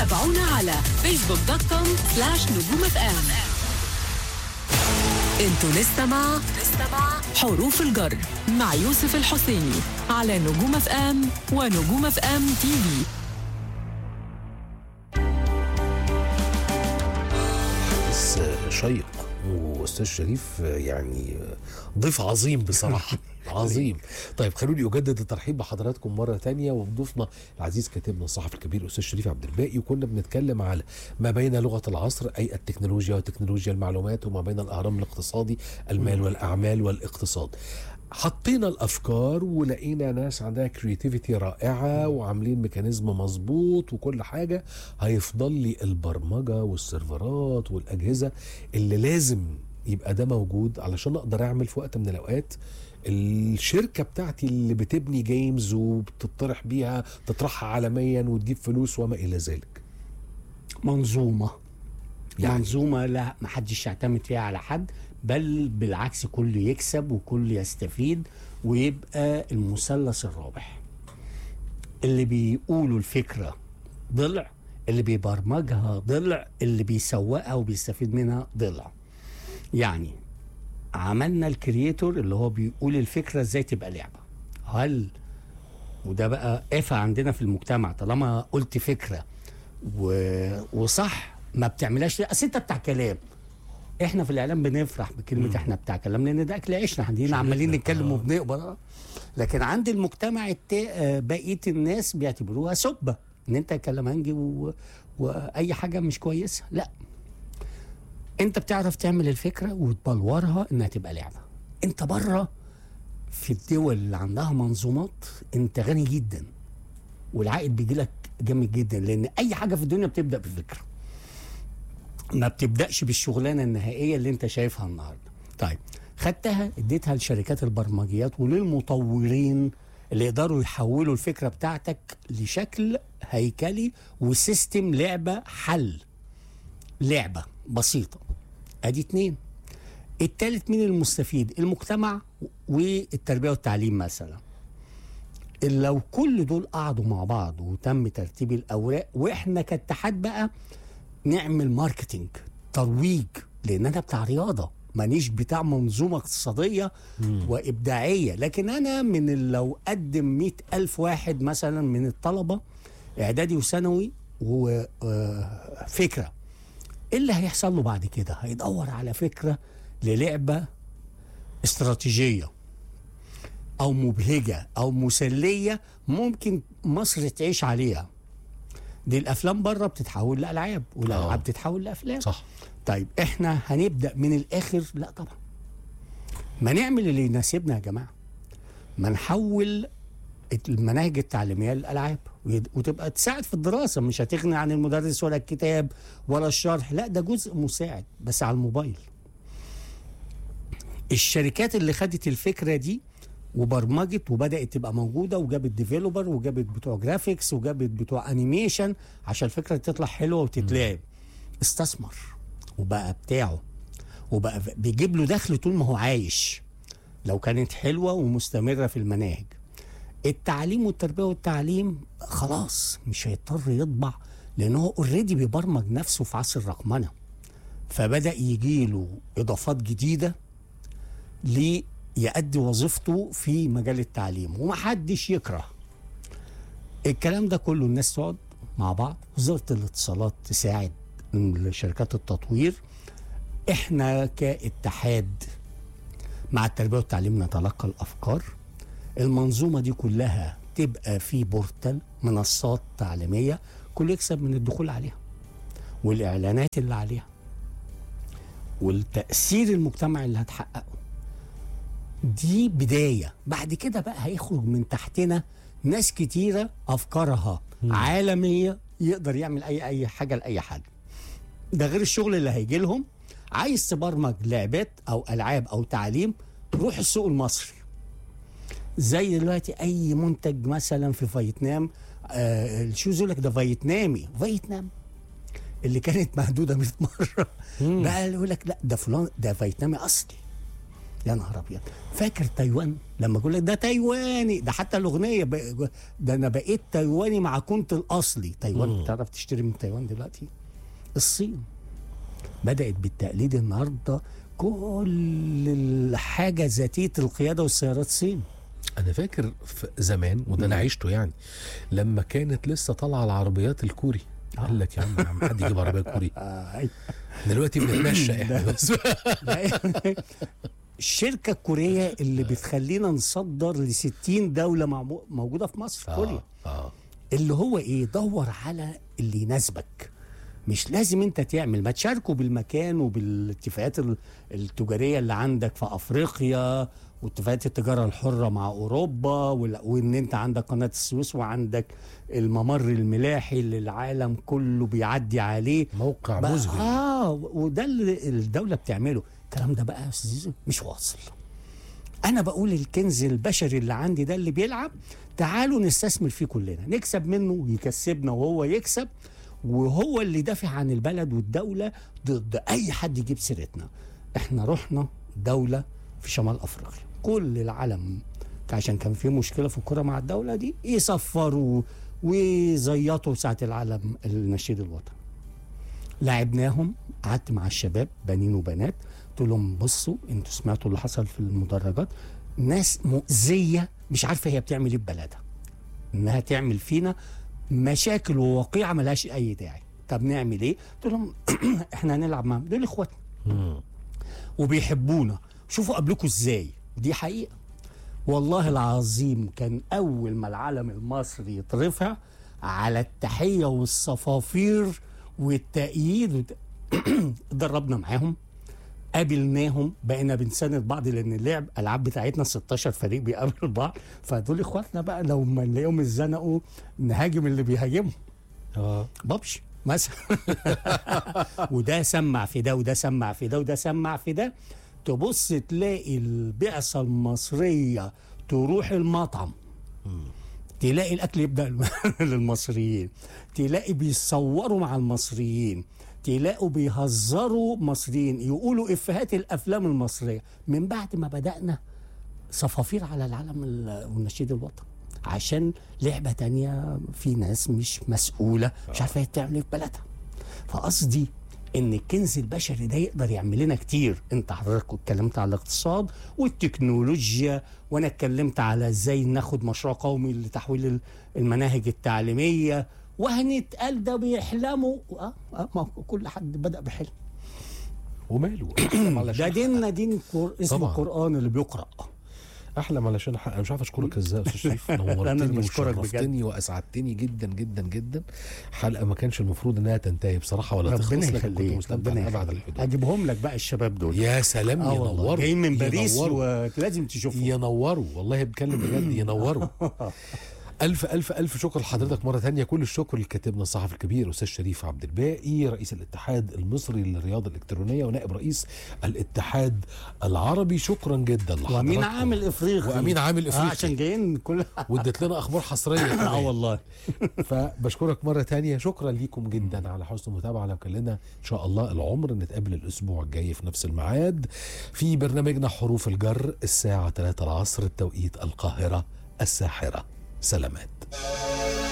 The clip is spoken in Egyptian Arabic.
تابعونا على فيسبوك دوت كوم سلاش نجوم اف ام انتوا لسه مع حروف الجر مع يوسف الحسيني على نجوم اف ام ونجوم اف ام تي في بس شيق واستاذ شريف يعني ضيف عظيم بصراحه عظيم طيب خلوني اجدد الترحيب بحضراتكم مره تانية وبضيفنا العزيز كاتبنا الصحفي الكبير استاذ شريف عبد الباقي وكنا بنتكلم على ما بين لغه العصر اي التكنولوجيا وتكنولوجيا المعلومات وما بين الاهرام الاقتصادي المال والاعمال والاقتصاد حطينا الافكار ولقينا ناس عندها كرياتيفيتي رائعه وعاملين ميكانيزم مظبوط وكل حاجه هيفضل لي البرمجه والسيرفرات والاجهزه اللي لازم يبقى ده موجود علشان اقدر اعمل في وقت من الاوقات الشركه بتاعتي اللي بتبني جيمز وبتطرح بيها تطرحها عالميا وتجيب فلوس وما الى ذلك منظومه يعني- يعني منظومه لا ما حدش يعتمد فيها على حد بل بالعكس كل يكسب وكل يستفيد ويبقى المثلث الرابح اللي بيقولوا الفكره ضلع اللي بيبرمجها ضلع اللي بيسوقها وبيستفيد منها ضلع يعني عملنا الكرييتور اللي هو بيقول الفكره ازاي تبقى لعبه هل وده بقى آفة عندنا في المجتمع طالما قلت فكرة و... وصح ما بتعملهاش ليه؟ اصل انت بتاع كلام احنا في الاعلام بنفرح بكلمه احنا بتاع كلام لان ده اكل عيشنا احنا عمالين نتكلم وبنقبض آه. لكن عند المجتمع التا... آه، بقيه الناس بيعتبروها سبه ان انت كلامنجي و... واي حاجه مش كويسه لا انت بتعرف تعمل الفكره وتبلورها انها تبقى لعبه انت بره في الدول اللي عندها منظومات انت غني جدا والعائد بيجي لك جامد جدا لان اي حاجه في الدنيا بتبدا بفكره ما بتبداش بالشغلانه النهائيه اللي انت شايفها النهارده طيب خدتها اديتها لشركات البرمجيات وللمطورين اللي يقدروا يحولوا الفكره بتاعتك لشكل هيكلي وسيستم لعبه حل لعبه بسيطه ادي اتنين التالت مين المستفيد المجتمع والتربيه والتعليم مثلا لو كل دول قعدوا مع بعض وتم ترتيب الاوراق واحنا كاتحاد بقى نعمل ماركتينج ترويج لان انا بتاع رياضه مانيش بتاع منظومه اقتصاديه وابداعيه لكن انا من ال- لو قدم مئة ألف واحد مثلا من الطلبه اعدادي وثانوي وفكره ايه اللي هيحصل له بعد كده هيدور على فكره للعبه استراتيجيه او مبهجه او مسليه ممكن مصر تعيش عليها دي الافلام بره بتتحول لالعاب آه. والالعاب بتتحول لافلام صح طيب احنا هنبدا من الاخر لا طبعا ما نعمل اللي يناسبنا يا جماعه ما نحول المناهج التعليميه للالعاب ويد- وتبقى تساعد في الدراسه مش هتغني عن المدرس ولا الكتاب ولا الشرح لا ده جزء مساعد بس على الموبايل الشركات اللي خدت الفكره دي وبرمجت وبدات تبقى موجوده وجابت ديفيلوبر وجابت بتوع جرافيكس وجابت بتوع انيميشن عشان الفكره تطلع حلوه وتتلعب استثمر وبقى بتاعه وبقى بيجيب له دخل طول ما هو عايش لو كانت حلوه ومستمره في المناهج التعليم والتربيه والتعليم خلاص مش هيضطر يطبع لان هو اوريدي بيبرمج نفسه في عصر الرقمنه فبدا يجي له اضافات جديده ليأدي وظيفته في مجال التعليم ومحدش يكره الكلام ده كله الناس تقعد مع بعض وزارة الاتصالات تساعد شركات التطوير احنا كاتحاد مع التربية والتعليم نتلقى الأفكار المنظومة دي كلها تبقى في بورتال منصات تعليمية كل يكسب من الدخول عليها والإعلانات اللي عليها والتأثير المجتمعي اللي هتحققه دي بداية بعد كده بقى هيخرج من تحتنا ناس كتيرة أفكارها عالمية يقدر يعمل أي أي حاجة لأي حد ده غير الشغل اللي هيجي لهم عايز تبرمج لعبات أو ألعاب أو تعليم روح السوق المصري زي دلوقتي أي منتج مثلا في فيتنام آه الشوز يقول لك ده فيتنامي فيتنام اللي كانت مهدوده 100 مره بقى يقول لك لا ده فلان ده فيتنامي اصلي يا نهار ابيض فاكر تايوان لما اقول لك ده تايواني ده حتى الاغنيه ب... ده انا بقيت تايواني مع كنت الاصلي تايوان تعرف تشتري من تايوان دلوقتي الصين بدات بالتقليد النهارده كل الحاجه ذاتيه القياده والسيارات صين انا فاكر في زمان وده انا عشته يعني لما كانت لسه طالعه العربيات الكوري قال لك يا عم يا عم حد يجيب عربيه كوري آه. دلوقتي بنتمشى احنا بس الشركه الكوريه اللي بتخلينا نصدر ل 60 دوله معمو- موجوده في مصر كوريا اه اه اللي هو ايه دور على اللي يناسبك مش لازم انت تعمل ما تشاركوا بالمكان وبالاتفاقات ال- التجاريه اللي عندك في افريقيا واتفاقات التجاره الحره مع اوروبا وال- وان انت عندك قناه السويس وعندك الممر الملاحي اللي العالم كله بيعدي عليه موقع بقى- مذهل اه وده اللي الدوله بتعمله الكلام ده بقى يا أستاذ زيزو مش واصل انا بقول الكنز البشري اللي عندي ده اللي بيلعب تعالوا نستثمر فيه كلنا نكسب منه ويكسبنا وهو يكسب وهو اللي دافع عن البلد والدولة ضد أي حد يجيب سيرتنا احنا رحنا دولة في شمال أفريقيا كل العالم عشان كان في مشكلة في الكرة مع الدولة دي يصفروا ويزيطوا ساعة العالم النشيد الوطني لعبناهم قعدت مع الشباب بنين وبنات قلت لهم بصوا انتوا سمعتوا اللي حصل في المدرجات ناس مؤذيه مش عارفه هي بتعمل ايه ببلدها انها تعمل فينا مشاكل ووقيعه ملهاش اي داعي طب نعمل ايه؟ قلت لهم احنا هنلعب معاهم دول اخواتنا مم. وبيحبونا شوفوا قبلكم ازاي دي حقيقه والله العظيم كان اول ما العلم المصري يترفع على التحيه والصفافير والتأييد وت... دربنا معاهم قابلناهم بقينا بنساند بعض لان اللعب العاب بتاعتنا 16 فريق بيقابل بعض فدول اخواتنا بقى لو ما نلاقيهم اتزنقوا نهاجم اللي بيهاجمهم اه بابش مثلا وده سمع في ده وده سمع في ده وده سمع في ده تبص تلاقي البعثة المصرية تروح المطعم تلاقي الأكل يبدأ للمصريين تلاقي بيصوروا مع المصريين تلاقوا بيهزروا مصريين يقولوا إفيهات الأفلام المصرية من بعد ما بدأنا صفافير على العالم ال- والنشيد الوطني عشان لعبة تانية في ناس مش مسؤولة مش عارفة هي بتعمل ايه في بلدها فقصدي ان الكنز البشري ده يقدر يعمل لنا كتير انت حضرتك اتكلمت على الاقتصاد والتكنولوجيا وانا اتكلمت على ازاي ناخد مشروع قومي لتحويل ال- المناهج التعليميه وهنتقال ده بيحلموا اه اه ما هو كل حد بدا بحلم وماله احلم ده علشان ديننا دين كور اسمه طبعاً. القران اللي بيقرا احلم علشان احقق انا مش عارف اشكرك ازاي يا استاذ شريف أنا اللي نورتني بشكرك بجد. وشرفتني واسعدتني جدا جدا جدا حلقه ما كانش المفروض انها تنتهي بصراحه ولا تخلص ربنا لكن كنت يخليك مستمتع ربنا لابعد يخليك الحدود اجيبهم لك بقى الشباب دول يا سلام اه والله ينوروا جايين من باريس ينوروا. ولازم تشوفهم ينوروا والله بتكلم بجد ينوروا ألف ألف ألف شكر لحضرتك مرة تانية كل الشكر لكاتبنا الصحفي الكبير أستاذ شريف عبد الباقي رئيس الاتحاد المصري للرياضة الإلكترونية ونائب رئيس الاتحاد العربي شكرا جدا لحضرتك وامين عامل افريقي وأمين عامل آه إفريقي. عشان جايين كل واديت لنا أخبار حصرية اه كمان. والله فبشكرك مرة تانية شكرا ليكم جدا على حسن المتابعة لو كان لنا إن شاء الله العمر نتقابل الأسبوع الجاي في نفس الميعاد في برنامجنا حروف الجر الساعة 3 العصر التوقيت القاهرة الساحرة سلامات